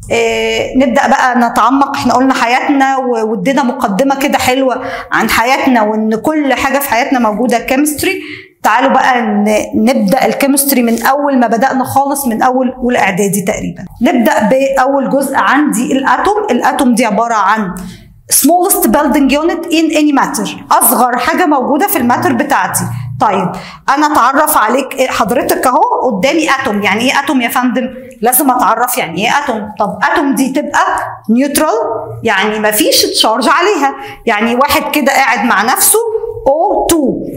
إيه نبدا بقى نتعمق احنا قلنا حياتنا و- وادينا مقدمه كده حلوه عن حياتنا وان كل حاجه في حياتنا موجوده كيمستري تعالوا بقى ن- نبدا الكيمستري من اول ما بدانا خالص من اول اولى اعدادي تقريبا نبدا باول جزء عندي الاتوم الاتوم دي عباره عن smallest building unit in any matter اصغر حاجه موجوده في الماتر بتاعتي طيب انا اتعرف عليك إيه، حضرتك اهو قدامي اتوم يعني ايه اتوم يا فندم لازم اتعرف يعني ايه اتوم طب اتوم دي تبقى نيوترال يعني ما فيش تشارج عليها يعني واحد كده قاعد مع نفسه O2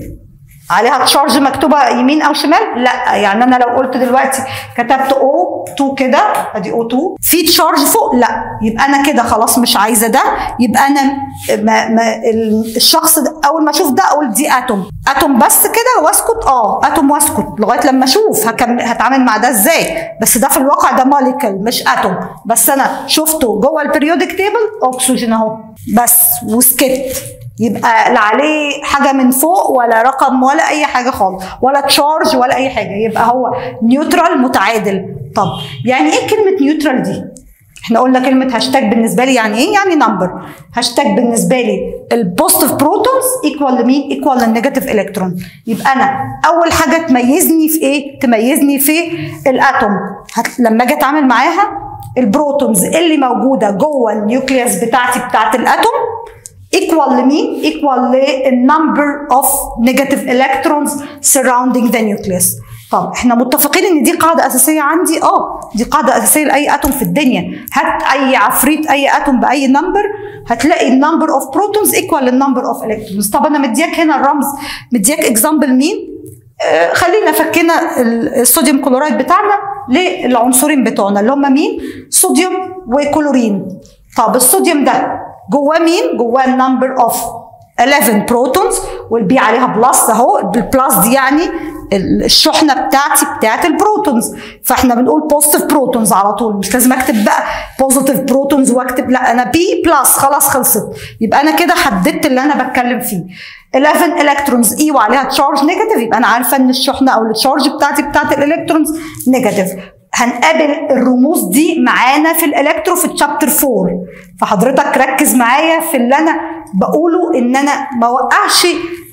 عليها تشارج مكتوبه يمين او شمال لا يعني انا لو قلت دلوقتي كتبت او 2 كده ادي او 2 في تشارج فوق لا يبقى انا كده خلاص مش عايزه ده يبقى انا ما ما ال- الشخص ده اول ما اشوف ده اقول دي اتوم اتوم بس كده واسكت اه اتوم واسكت لغايه لما اشوف هكمل هتعامل مع ده ازاي بس ده في الواقع ده موليكول مش اتوم بس انا شفته جوه البريودك تيبل اكسجين اهو بس وسكت يبقى لا عليه حاجه من فوق ولا رقم ولا اي حاجه خالص ولا تشارج ولا اي حاجه يبقى هو نيوترال متعادل طب يعني ايه كلمه نيوترال دي احنا قلنا كلمه هاشتاج بالنسبه لي يعني ايه يعني نمبر هاشتاج بالنسبه لي البوزيتيف بروتونز ايكوال لمين ايكوال للنيجاتيف الكترون يبقى انا اول حاجه تميزني في ايه تميزني في الاتوم هت... لما اجي اتعامل معاها البروتونز اللي موجوده جوه النيوكليوس بتاعتي بتاعت الاتوم equal لمين؟ equal للنمبر of negative electrons surrounding the nucleus. طب احنا متفقين ان دي قاعده اساسيه عندي اه دي قاعده اساسيه لاي اتوم في الدنيا هات اي عفريت اي اتوم باي نمبر هتلاقي النمبر اوف بروتونز ايكوال للنمبر اوف الكترونز طب انا مدياك هنا الرمز مدياك اكزامبل مين آه خلينا فكنا ال- الصوديوم كلورايد بتاعنا للعنصرين بتوعنا اللي هم مين صوديوم وكلورين طب الصوديوم ده جواه مين جواه النمبر اوف 11 بروتونز والبي عليها بلس اهو البلس دي يعني ال- الشحنه بتاعتي بتاعت البروتونز فاحنا بنقول بوزيتيف بروتونز على طول مش لازم اكتب بقى بوزيتيف بروتونز واكتب لا انا بي بلس خلاص خلصت يبقى انا كده حددت اللي انا بتكلم فيه 11 الكترونز اي وعليها تشارج نيجاتيف يبقى انا عارفه ان الشحنه او التشارج بتاعتي بتاعت الالكترونز نيجاتيف هنقابل الرموز دي معانا في الالكترو في الشابتر 4 فحضرتك ركز معايا في اللي انا بقوله ان انا ما وقعش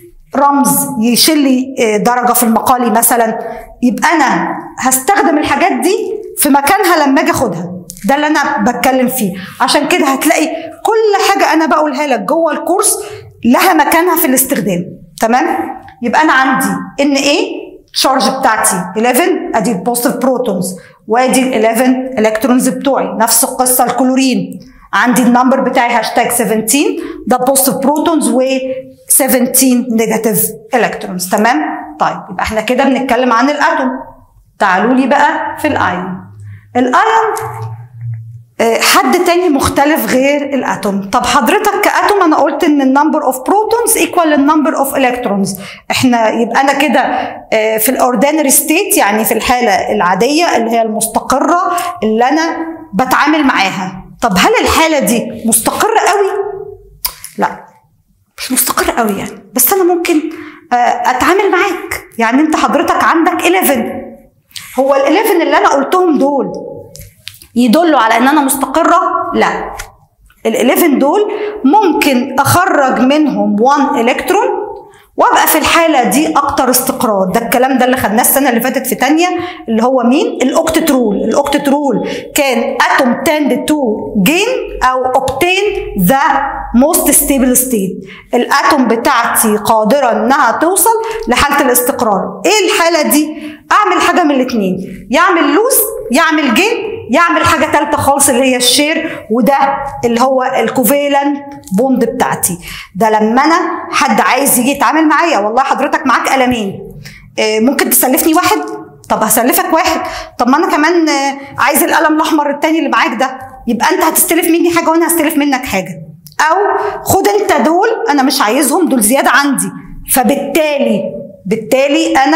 رمز يشيل لي آه، درجه في المقالي مثلا يبقى انا هستخدم الحاجات دي في مكانها لما اجي اخدها ده اللي انا بتكلم فيه عشان كده هتلاقي كل حاجه انا بقولها لك جوه الكورس لها مكانها في الاستخدام تمام يبقى انا عندي ان ايه الشارج بتاعتي 11 ادي البوزيتيف بروتونز وادي ال 11 الكترونز بتوعي نفس القصه الكلورين عندي النمبر بتاعي هاشتاج 17 ده بوزيتيف بروتونز و 17 نيجاتيف الكترونز تمام طيب يبقى احنا كده بنتكلم عن الاتوم تعالوا لي بقى في الايون الايون آه، حد تاني مختلف غير الاتوم طب حضرتك كاتوم انا قلت ان النمبر اوف بروتونز ايكوال للنمبر اوف الكترونز احنا يبقى انا كده آه، في الاوردينري ستيت يعني في الحاله العاديه اللي هي المستقره اللي انا بتعامل معاها طب هل الحاله دي مستقره قوي لا مش مستقر قوي يعني بس انا ممكن آه، اتعامل معاك يعني انت حضرتك عندك 11 هو ال 11 اللي انا قلتهم دول يدلوا على ان انا مستقره لا ال 11 دول ممكن اخرج منهم 1 الكترون وابقى في الحاله دي اكتر استقرار ده الكلام ده اللي خدناه السنه اللي فاتت في تانية اللي هو مين الاوكتت رول الاوكتت رول كان اتوم tend to gain او obtain the most stable state الاتوم بتاعتي قادره انها توصل لحاله الاستقرار ايه الحاله دي اعمل حاجه من الاثنين يعمل لوز يعمل جين يعمل حاجه ثالثه خالص اللي هي الشير وده اللي هو الكوفيلنت بوند بتاعتي ده لما انا حد عايز يجي يتعامل معايا والله حضرتك معاك قلمين آه، ممكن تسلفني واحد طب هسلفك واحد طب ما انا كمان آه، عايز القلم الاحمر التاني اللي معاك ده يبقى انت هتستلف مني حاجه وانا هستلف منك حاجه او خد انت دول انا مش عايزهم دول زياده عندي فبالتالي بالتالي انا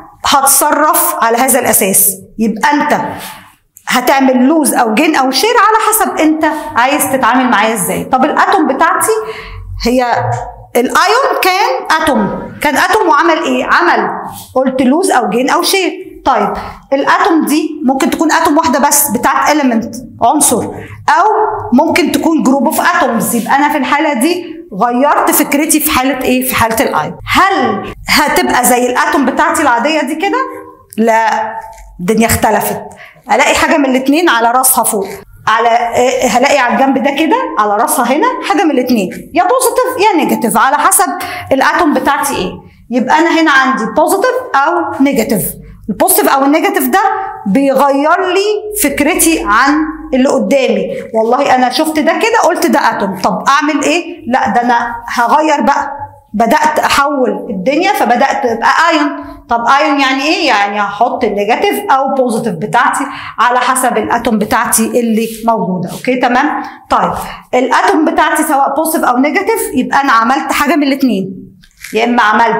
هتصرف على هذا الاساس يبقى انت هتعمل لوز او جين او شير على حسب انت عايز تتعامل معايا ازاي طب الاتوم بتاعتي هي الايون كان اتوم كان اتوم وعمل ايه عمل قلت لوز او جين او شير طيب الاتوم دي ممكن تكون اتوم واحده بس بتاعت element عنصر او ممكن تكون جروب اوف اتومز يبقى انا في الحاله دي غيرت فكرتي في حاله ايه في حاله الايون هل هتبقى زي الاتوم بتاعتي العاديه دي كده لا الدنيا اختلفت الاقي حاجه من الاثنين على راسها فوق على آه، هلاقي على الجنب ده كده على راسها هنا حاجه من الاثنين يا بوزيتيف يا نيجاتيف على حسب الاتوم بتاعتي ايه يبقى انا هنا عندي بوزيتيف او نيجاتيف البوزيتيف او النيجاتيف ده بيغير لي فكرتي عن اللي قدامي والله انا شفت ده كده قلت ده اتوم طب اعمل ايه لا ده انا هغير بقى بدات احول الدنيا فبدات تبقى ايون طب ايون يعني ايه يعني هحط النيجاتيف او بوزيتيف بتاعتي على حسب الاتوم بتاعتي اللي موجوده اوكي تمام طيب الاتوم بتاعتي سواء بوزيتيف او نيجاتيف يبقى انا عملت حاجه من الاثنين يا اما عملت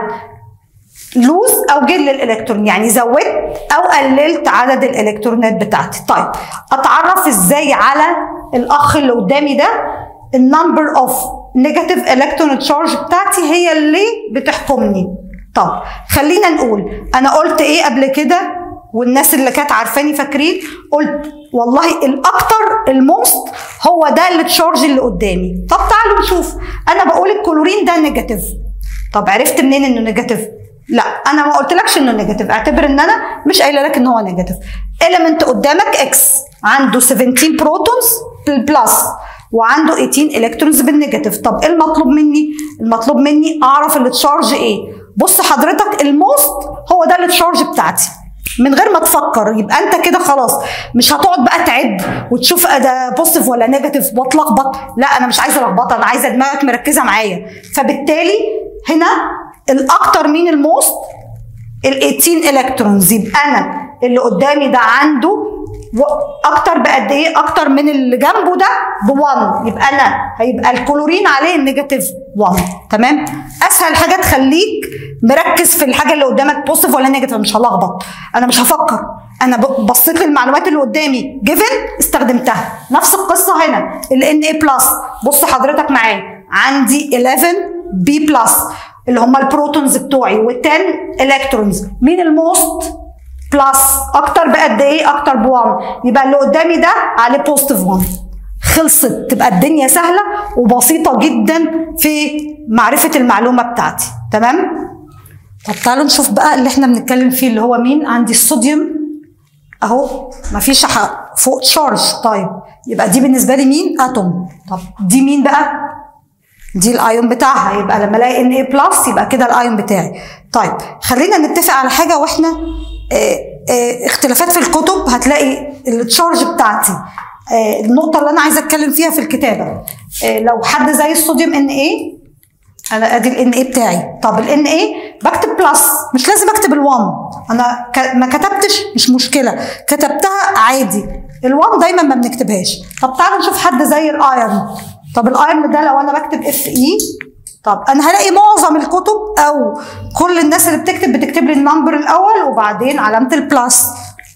لوز او جيل للالكترون يعني زودت او قللت عدد الالكترونات بتاعتي طيب اتعرف ازاي على الاخ اللي قدامي ده النمبر اوف نيجاتيف الكترون تشارج بتاعتي هي اللي بتحكمني طب خلينا نقول انا قلت ايه قبل كده والناس اللي كانت عارفاني فاكرين قلت والله الاكتر الموست هو ده التشارج اللي قدامي طب تعالوا نشوف انا بقول الكلورين ده نيجاتيف طب عرفت منين انه نيجاتيف لا انا ما قلتلكش انه نيجاتيف اعتبر ان انا مش قايله لك ان هو نيجاتيف element قدامك اكس عنده 17 بروتونز بالبلس وعنده 18 الكترونز بالنيجاتيف طب ايه المطلوب مني المطلوب مني اعرف التشارج ايه بص حضرتك الموست هو ده التشارج بتاعتي من غير ما تفكر يبقى انت كده خلاص مش هتقعد بقى تعد وتشوف ده بوزيتيف ولا نيجاتيف واتلخبط لا انا مش عايزه لخبطه انا عايزه دماغك مركزه معايا فبالتالي هنا الاكتر مين الموست ال 18 الكترونز يبقى انا اللي قدامي ده عنده و- اكتر بقد ايه اكتر من اللي جنبه ده ب 1 يبقى انا هيبقى الكلورين عليه النيجاتيف 1 تمام اسهل حاجه تخليك مركز في الحاجه اللي قدامك بوزيتيف ولا نيجاتيف مش هلخبط انا مش هفكر انا ب- بصيت للمعلومات اللي قدامي جيفن استخدمتها نفس القصه هنا ال ان اي بلس بص حضرتك معايا عندي 11 بي بلس اللي هم البروتونز بتوعي و10 الكترونز مين الموست بلس اكتر بقد ايه اكتر ب 1 يبقى اللي قدامي ده عليه بوزيتيف 1 خلصت تبقى الدنيا سهله وبسيطه جدا في معرفه المعلومه بتاعتي تمام طب تعالوا نشوف بقى اللي احنا بنتكلم فيه اللي هو مين عندي الصوديوم اهو مفيش ح- فوق تشارج طيب يبقى دي بالنسبه لي مين اتوم طب دي مين بقى دي الايون بتاعها يبقى لما الاقي ان اي بلس يبقى كده الايون بتاعي طيب خلينا نتفق على حاجه واحنا آه، آه، اختلافات في الكتب هتلاقي التشارج بتاعتي آه، النقطه اللي انا عايزه اتكلم فيها في الكتابه آه، لو حد زي الصوديوم ان ايه انا ادي الان اي بتاعي طب الان اي بكتب بلس مش لازم اكتب ال1 انا ك... ما كتبتش مش مشكله كتبتها عادي ال1 دايما ما بنكتبهاش طب تعالوا نشوف حد زي الايرن طب الايرن ده لو انا بكتب اف اي طب انا هلاقي معظم الكتب او كل الناس اللي بتكتب بتكتب لي النمبر الاول وبعدين علامه البلس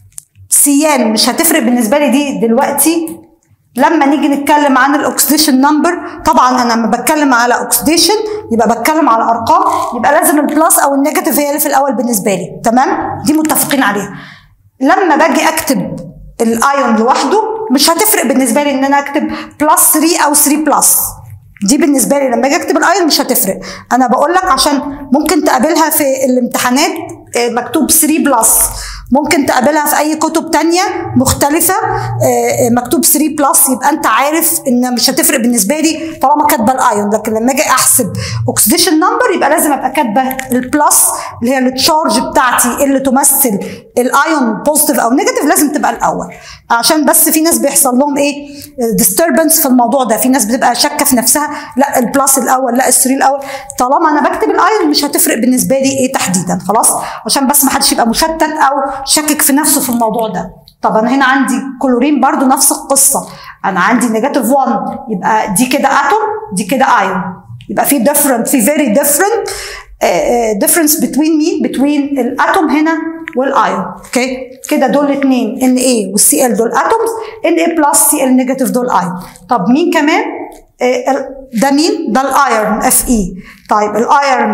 سيان مش هتفرق بالنسبه لي دي دلوقتي لما نيجي نتكلم عن الاكسديشن نمبر طبعا انا لما بتكلم على اوكسديشن يبقى بتكلم على ارقام يبقى لازم البلس او النيجاتيف هي اللي في الاول بالنسبه لي تمام دي متفقين عليها لما باجي اكتب الايون لوحده مش هتفرق بالنسبه لي ان انا اكتب بلس 3 او 3 بلس دي بالنسبه لي لما اجي اكتب الايون مش هتفرق انا بقول لك عشان ممكن تقابلها في الامتحانات آه، مكتوب 3 بلس ممكن تقابلها في اي كتب تانية مختلفة آه، آه، مكتوب 3 بلس يبقى انت عارف ان مش هتفرق بالنسبة لي طالما كاتبة الايون لكن لما اجي احسب اوكسيديشن نمبر يبقى لازم ابقى كاتبة البلس اللي هي التشارج بتاعتي اللي تمثل الايون بوزيتيف او نيجاتيف لازم تبقى الاول عشان بس في ناس بيحصل لهم ايه ديستربنس في الموضوع ده في ناس بتبقى شاكه في نفسها لا البلس الاول لا الثري الاول طالما انا بكتب الايون مش هتفرق بالنسبه لي ايه تحديدا خلاص عشان بس ما حدش يبقى مشتت او شاكك في نفسه في الموضوع ده طب انا هنا عندي كلورين برضو نفس القصه انا عندي نيجاتيف 1 يبقى دي كده اتوم دي كده ايون يبقى في different في very different difference between مين between الاتوم هنا والايون اوكي كده دول الاثنين ان اي والسي ال دول اتومز ان اي بلس سي ال نيجاتيف دول ايون طب مين كمان آه، ال- ده مين ده الايرون اف اي طيب الايرون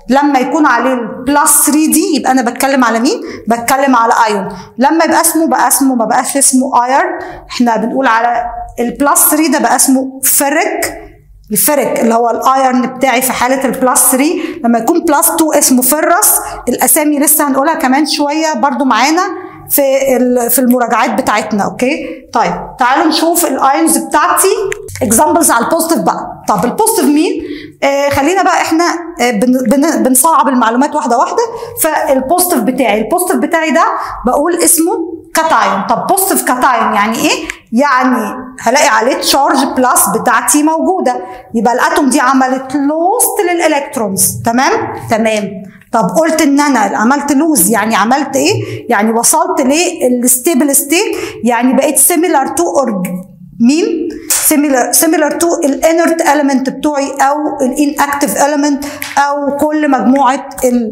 لما يكون عليه البلس 3 دي يبقى انا بتكلم على مين بتكلم على ايون لما يبقى اسمه بقى اسمه ما بقاش اسمه ايرن احنا بنقول على البلس 3 ده بقى اسمه فرك الفرق اللي هو الايرن بتاعي في حاله البلس 3 لما يكون بلس 2 اسمه فرس الاسامي لسه هنقولها كمان شويه برضو معانا في في المراجعات بتاعتنا اوكي طيب تعالوا نشوف الايونز بتاعتي اكزامبلز على البوزيتيف بقى طب البوزيتيف مين آه خلينا بقى احنا آه بن بن بنصعب المعلومات واحده واحده فالبوزيتيف بتاعي البوزيتيف بتاعي ده بقول اسمه كاتايون طب بوزيتيف كاتايون يعني ايه يعني هلاقي عليه تشارج بلس بتاعتي موجوده يبقى الاتوم دي عملت لوست للالكترونز تمام تمام طب قلت ان انا عملت لوز يعني عملت ايه يعني وصلت للستيبل ستيت يعني بقيت سيميلار تو مين سيميلار سيميلار تو الانرت element بتوعي او الانكتيف element او كل مجموعه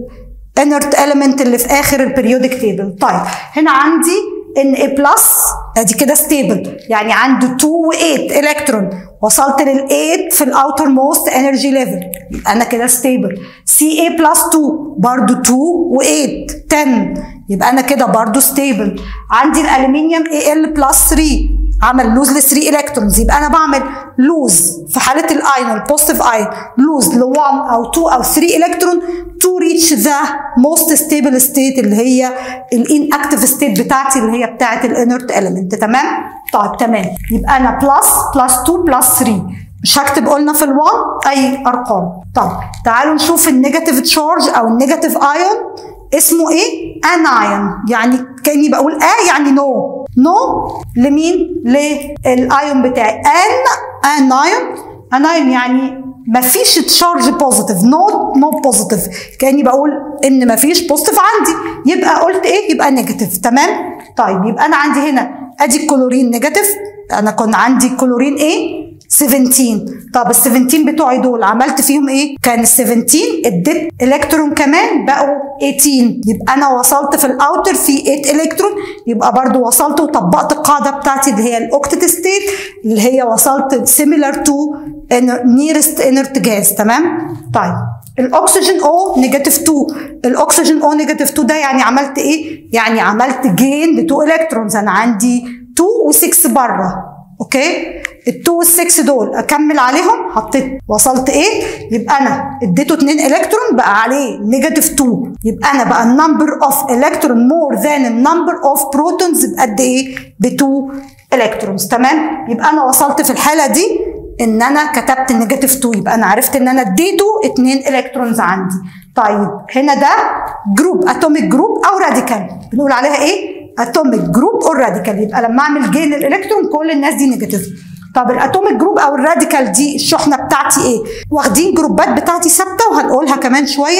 الانرت element اللي في اخر البريودك تيبل طيب هنا عندي ان اي بلس ادي كده ستيبل يعني عنده 2 و8 الكترون وصلت لل 8 في الاوتر موست انرجي ليفل يبقى انا كده ستيبل سي اي بلس 2 برضو 2 و8 10 يبقى انا كده برضو ستيبل عندي الالومنيوم اي ال بلس 3 عمل لوز ل 3 الكترونز يبقى انا بعمل لوز في حاله الايون البوزيتيف ايون لوز ل 1 او 2 او 3 الكترون تو ريتش ذا موست ستيبل ستيت اللي هي الان اكتيف ستيت بتاعتي اللي هي بتاعت الانرت اليمنت تمام طيب تمام يبقى انا بلس بلس 2 بلس 3 مش هكتب قلنا في ال1 اي ارقام طب تعالوا نشوف النيجاتيف تشارج او النيجاتيف ايون اسمه ايه؟ انايون يعني كاني بقول اه يعني نو no. نو no لمين؟ للايون بتاعي ان انايون انايون يعني مفيش تشارج بوزيتيف نو نو بوزيتيف كاني بقول ان مفيش بوزيتيف عندي يبقى قلت ايه؟ يبقى نيجاتيف تمام؟ طيب يبقى انا عندي هنا ادي الكلورين نيجاتيف انا كان عندي كلورين ايه؟ 17 طب ال 17 بتوعي دول عملت فيهم ايه؟ كان ال 17 اديت الكترون كمان بقوا 18 يبقى انا وصلت في الاوتر في 8 الكترون يبقى برضو وصلت وطبقت القاعده بتاعتي اللي هي الاوكتيت ستيت اللي هي وصلت سيميلر تو نيرست انرت جاز تمام؟ طيب الاكسجين او نيجاتيف 2 الاكسجين او نيجاتيف 2 ده يعني عملت ايه؟ يعني عملت جين ل 2 الكترونز انا عندي 2 و6 بره اوكي ال2 وال6 دول اكمل عليهم حطيت وصلت ايه يبقى انا اديته 2 الكترون بقى عليه نيجاتيف 2 يبقى انا بقى النمبر اوف الكترون مور ذان النمبر اوف بروتونز بقد ايه ب 2 الكترونز تمام يبقى انا وصلت في الحاله دي ان انا كتبت نيجاتيف 2 يبقى انا عرفت ان انا اديته 2 الكترونز عندي طيب هنا ده جروب اتوميك جروب او راديكال بنقول عليها ايه اتوميك جروب او راديكال يبقى لما اعمل جين للالكترون كل الناس دي نيجاتيف طب الاتوميك جروب او الراديكال دي الشحنه بتاعتي ايه واخدين جروبات بتاعتي ثابته وهنقولها كمان شويه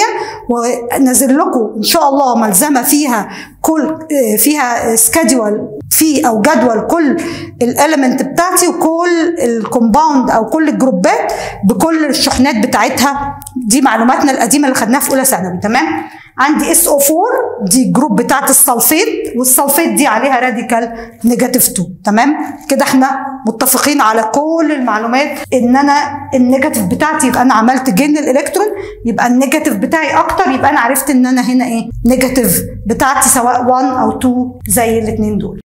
ونزل لكم ان شاء الله ملزمه فيها كل فيها سكادول في او جدول كل الاليمنت بتاعتي وكل الكومباوند او كل الجروبات بكل الشحنات بتاعتها دي معلوماتنا القديمه اللي خدناها في اولى ثانوي تمام عندي اس او 4 دي الجروب بتاعت السلفيت والسلفيت دي عليها راديكال نيجاتيف 2 تمام كده احنا متفقين على كل المعلومات ان انا النيجاتيف بتاعتي يبقى انا عملت جين الالكترون يبقى النيجاتيف بتاعي اكتر يبقى انا عرفت ان انا هنا ايه نيجاتيف بتاعتي سواء 1 او 2 زي الاثنين دول